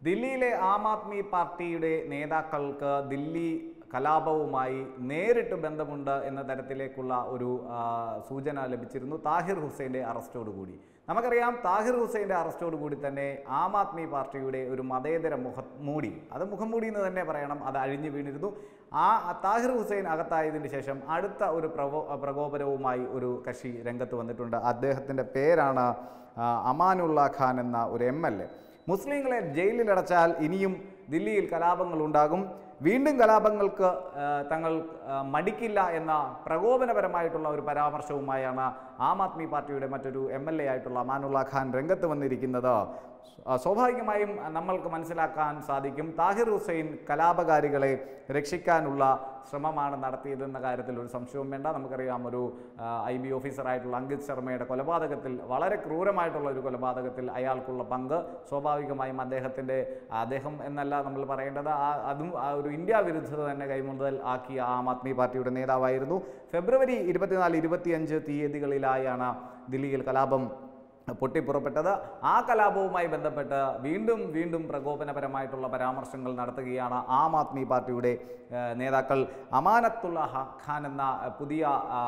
ദില്ലിയിലെ ആം ആദ്മി പാർട്ടിയുടെ നേതാക്കൾക്ക് ദില്ലി കലാപവുമായി നേരിട്ട് ബന്ധമുണ്ട് എന്ന തരത്തിലേക്കുള്ള ഒരു ആ, സൂചന ലഭിച്ചിരുന്നു താഹിർ ഹുസൈൻ്റെ അറസ്റ്റോടുകൂടി നമുക്കറിയാം താഹിർ ഹുസൈൻ്റെ അറസ്റ്റോടുകൂടി തന്നെ ആം ആദ്മി പാർട്ടിയുടെ ഒരു മതേതര മുഖ മൂടി അത് മുഖംമൂടി എന്ന് തന്നെ പറയണം അത് അഴിഞ്ഞു വീണിരുന്നു ആ താഹിർ ഹുസൈൻ അകത്തായതിനു ശേഷം അടുത്ത ഒരു പ്രകോ പ്രകോപനവുമായി ഒരു കക്ഷി രംഗത്ത് വന്നിട്ടുണ്ട് അദ്ദേഹത്തിൻ്റെ പേരാണ് ആ, അമാനുള്ള ഖാൻ എന്ന ഒരു എം എൽ എ മുസ്ലിങ്ങളെ ജയിലിലടച്ചാൽ ഇനിയും ദില്ലിയിൽ കലാപങ്ങൾ ഉണ്ടാകും വീണ്ടും കലാപങ്ങൾക്ക് ആ, തങ്ങൾ ആ, മടിക്കില്ല എന്ന പ്രകോപനപരമായിട്ടുള്ള ഒരു പരാമർശവുമായാണ് ആം ആദ്മി പാർട്ടിയുടെ മറ്റൊരു എം എൽ എ ആയിട്ടുള്ള അമാനുള്ള ഖാൻ രംഗത്ത് വന്നിരിക്കുന്നത് ആ, സ്വാഭാവികമായും നമ്മൾക്ക് മനസ്സിലാക്കാൻ സാധിക്കും താഹിർ ഹുസൈൻ കലാപകാരികളെ രക്ഷിക്കാനുള്ള ശ്രമമാണ് നടത്തിയതെന്ന കാര്യത്തിൽ ഒരു സംശയവും വേണ്ട നമുക്കറിയാം ഒരു ഐ ബി ഓഫീസറായിട്ടുള്ള അങ്കിത് ശർമ്മയുടെ കൊലപാതകത്തിൽ വളരെ ക്രൂരമായിട്ടുള്ള ഒരു കൊലപാതകത്തിൽ അയാൾക്കുള്ള പങ്ക് സ്വാഭാവികമായും അദ്ദേഹത്തിൻ്റെ അദ്ദേഹം എന്നല്ല നമ്മൾ പറയേണ്ടത് ആ അതും ആ ഒരു ഇന്ത്യ വിരുദ്ധത തന്നെ കൈമുതൽ ആക്കിയ ആം ആദ്മി പാർട്ടിയുടെ നേതാവായിരുന്നു ഫെബ്രുവരി ഇരുപത്തിനാല് ഇരുപത്തിയഞ്ച് തീയതികളിലായാണ് ദില്ലിയിൽ കലാപം പൊട്ടിപ്പുറപ്പെട്ടത് ആ കലാപവുമായി ബന്ധപ്പെട്ട് വീണ്ടും വീണ്ടും പ്രകോപനപരമായിട്ടുള്ള പരാമർശങ്ങൾ നടത്തുകയാണ് ആം ആദ്മി പാർട്ടിയുടെ ഏഹ്, നേതാക്കൾ അമാനത്തുള്ള ഹ- ഖാൻ എന്ന ഏഹ്, പുതിയ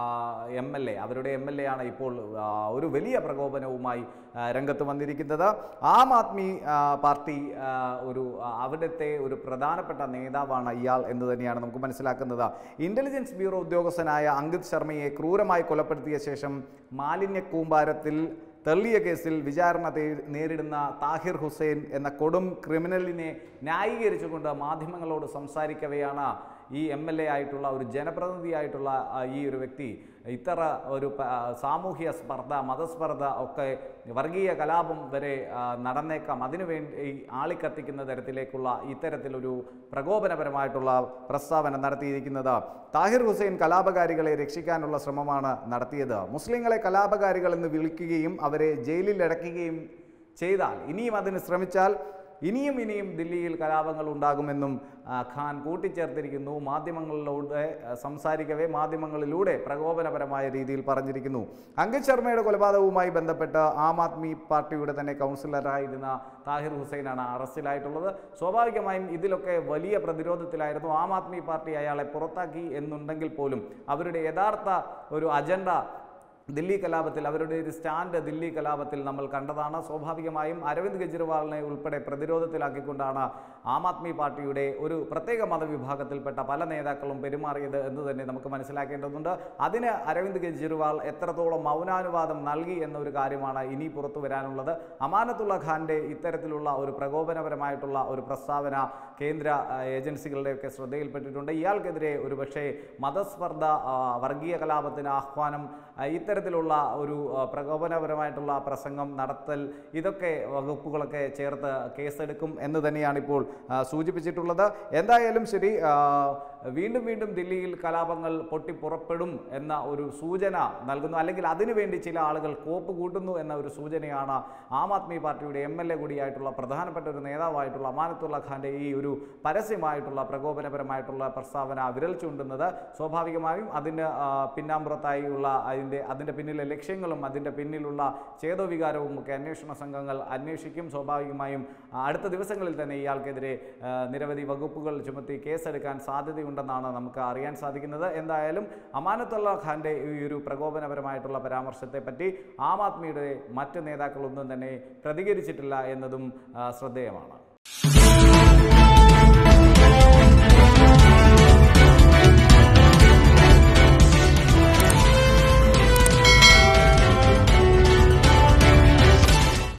എം എൽ എ അവരുടെ എം എൽ എ ആണ് ഇപ്പോൾ ആ, ഒരു വലിയ പ്രകോപനവുമായി ആ, രംഗത്ത് വന്നിരിക്കുന്നത് ആം ആദ്മി ആ, പാർട്ടി ആ, ഒരു ആ, അവിടുത്തെ ഒരു പ്രധാനപ്പെട്ട നേതാവാണ് ഇയാൾ എന്ന് തന്നെയാണ് നമുക്ക് മനസ്സിലാക്കുന്നത് ഇന്റലിജൻസ് ബ്യൂറോ ഉദ്യോഗസ്ഥനായ അങ്കിത് ശർമ്മയെ ക്രൂരമായി കൊലപ്പെടുത്തിയ ശേഷം മാലിന്യ കൂമ്പാരത്തിൽ തള്ളിയ കേസിൽ വിചാരണ തേ- നേരിടുന്ന താഹിർ ഹുസൈൻ എന്ന കൊടും ക്രിമിനലിനെ ന്യായീകരിച്ചുകൊണ്ട് മാധ്യമങ്ങളോട് സംസാരിക്കവെയാണ് ഈ എം എൽ എ ആയിട്ടുള്ള ഒരു ജനപ്രതിനിധിയായിട്ടുള്ള ആ, ഈ ഒരു വ്യക്തി ഇത്തര ഒരു പ- ആ, സാമൂഹ്യ സ്പർദ്ധ മതസ്പർദ്ധ ഒക്കെ വർഗീയ കലാപം വരെ ആ, നടന്നേക്കാം അതിനുവേണ്ടി ആളിക്കത്തിക്കുന്ന തരത്തിലേക്കുള്ള ഇത്തരത്തിലൊരു പ്രകോപനപരമായിട്ടുള്ള പ്രസ്താവന നടത്തിയിരിക്കുന്നത് താഹിർ ഹുസൈൻ കലാപകാരികളെ രക്ഷിക്കാനുള്ള ശ്രമമാണ് നടത്തിയത് മുസ്ലിങ്ങളെ കലാപകാരികൾ എന്ന് വിളിക്കുകയും അവരെ ജയിലിൽ അടയ്ക്കുകയും ചെയ്താൽ ഇനിയും അതിന് ശ്രമിച്ചാൽ ഇനിയും ഇനിയും ദില്ലിയിൽ കലാപങ്ങൾ ഉണ്ടാകുമെന്നും ആ, ഖാൻ കൂട്ടിച്ചേർത്തിരിക്കുന്നു മാധ്യമങ്ങളിലൂടെ ആ, സംസാരിക്കവേ മാധ്യമങ്ങളിലൂടെ പ്രകോപനപരമായ രീതിയിൽ പറഞ്ഞിരിക്കുന്നു അങ്കിത് ശർമ്മയുടെ കൊലപാതകവുമായി ബന്ധപ്പെട്ട് ആം ആദ്മി പാർട്ടിയുടെ തന്നെ കൗൺസിലറായിരുന്ന താഹിർ ഹുസൈനാണ് അറസ്റ്റിലായിട്ടുള്ളത് സ്വാഭാവികമായും ഇതിലൊക്കെ വലിയ പ്രതിരോധത്തിലായിരുന്നു ആം ആദ്മി പാർട്ടി അയാളെ പുറത്താക്കി എന്നുണ്ടെങ്കിൽ പോലും അവരുടെ യഥാർത്ഥ ഒരു അജണ്ട ദില്ലി കലാപത്തിൽ അവരുടെ ഒരു സ്റ്റാൻഡ് ദില്ലി കലാപത്തിൽ നമ്മൾ കണ്ടതാണ് സ്വാഭാവികമായും അരവിന്ദ് കെജ്രിവാളിനെ ഉൾപ്പെടെ പ്രതിരോധത്തിലാക്കിക്കൊണ്ടാണ് ആം ആദ്മി പാർട്ടിയുടെ ഒരു പ്രത്യേക മതവിഭാഗത്തിൽപ്പെട്ട പല നേതാക്കളും പെരുമാറിയത് എന്ന് തന്നെ നമുക്ക് മനസ്സിലാക്കേണ്ടതുണ്ട് അതിന് അരവിന്ദ് കെജ്രിവാൾ എത്രത്തോളം മൗനാനുവാദം നൽകി എന്നൊരു കാര്യമാണ് ഇനി പുറത്തു വരാനുള്ളത് അമാനത്തുള്ള ഖാന്റെ ഇത്തരത്തിലുള്ള ഒരു പ്രകോപനപരമായിട്ടുള്ള ഒരു പ്രസ്താവന കേന്ദ്ര ആ, ഏജൻസികളുടെയൊക്കെ ശ്രദ്ധയിൽപ്പെട്ടിട്ടുണ്ട് ഇയാൾക്കെതിരെ ഒരു പക്ഷേ മതസ്പർദ്ധ ആ, വർഗീയ കലാപത്തിന് ആഹ്വാനം ആ, ഇത്തരത്തിലുള്ള ഒരു ആ, പ്രകോപനപരമായിട്ടുള്ള പ്രസംഗം നടത്തൽ ഇതൊക്കെ വകുപ്പുകളൊക്കെ ചേർത്ത് കേസെടുക്കും എന്ന് തന്നെയാണ് ഇപ്പോൾ ആ, സൂചിപ്പിച്ചിട്ടുള്ളത് എന്തായാലും ശരി ആ, വീണ്ടും വീണ്ടും ദില്ലിയിൽ കലാപങ്ങൾ പൊട്ടിപ്പുറപ്പെടും എന്ന ഒരു സൂചന നൽകുന്നു അല്ലെങ്കിൽ അതിനുവേണ്ടി ചില ആളുകൾ കോപ്പ് കൂട്ടുന്നു എന്ന ഒരു സൂചനയാണ് ആം ആദ്മി പാർട്ടിയുടെ എം എൽ എ കൂടിയായിട്ടുള്ള പ്രധാനപ്പെട്ട ഒരു നേതാവായിട്ടുള്ള അമാനത്തുള്ള ഖാന്റെ ഈ ഒരു പരസ്യമായിട്ടുള്ള പ്രകോപനപരമായിട്ടുള്ള പ്രസ്താവന വിരൽ ചൂണ്ടുന്നത് സ്വാഭാവികമായും അതിന് ആ, പിന്നാമ്പുറത്തായുള്ള അതിൻ്റെ അതിൻ്റെ പിന്നിലെ ലക്ഷ്യങ്ങളും അതിൻ്റെ പിന്നിലുള്ള ചേതോവികാരവും ഒക്കെ അന്വേഷണ സംഘങ്ങൾ അന്വേഷിക്കും സ്വാഭാവികമായും ആ, അടുത്ത ദിവസങ്ങളിൽ തന്നെ ഇയാൾക്കെതിരെ ആ, നിരവധി വകുപ്പുകൾ ചുമത്തി കേസെടുക്കാൻ സാധ്യതയുണ്ടെന്നാണ് നമുക്ക് അറിയാൻ സാധിക്കുന്നത് എന്തായാലും അമാനത്തുള്ള ഖാന്റെ ഈ ഒരു പ്രകോപനപരമായിട്ടുള്ള പരാമർശത്തെ പറ്റി ആം ആദ്മിയുടെ മറ്റ് നേതാക്കളൊന്നും തന്നെ പ്രതികരിച്ചിട്ടില്ല എന്നതും ആ, ശ്രദ്ധേയമാണ്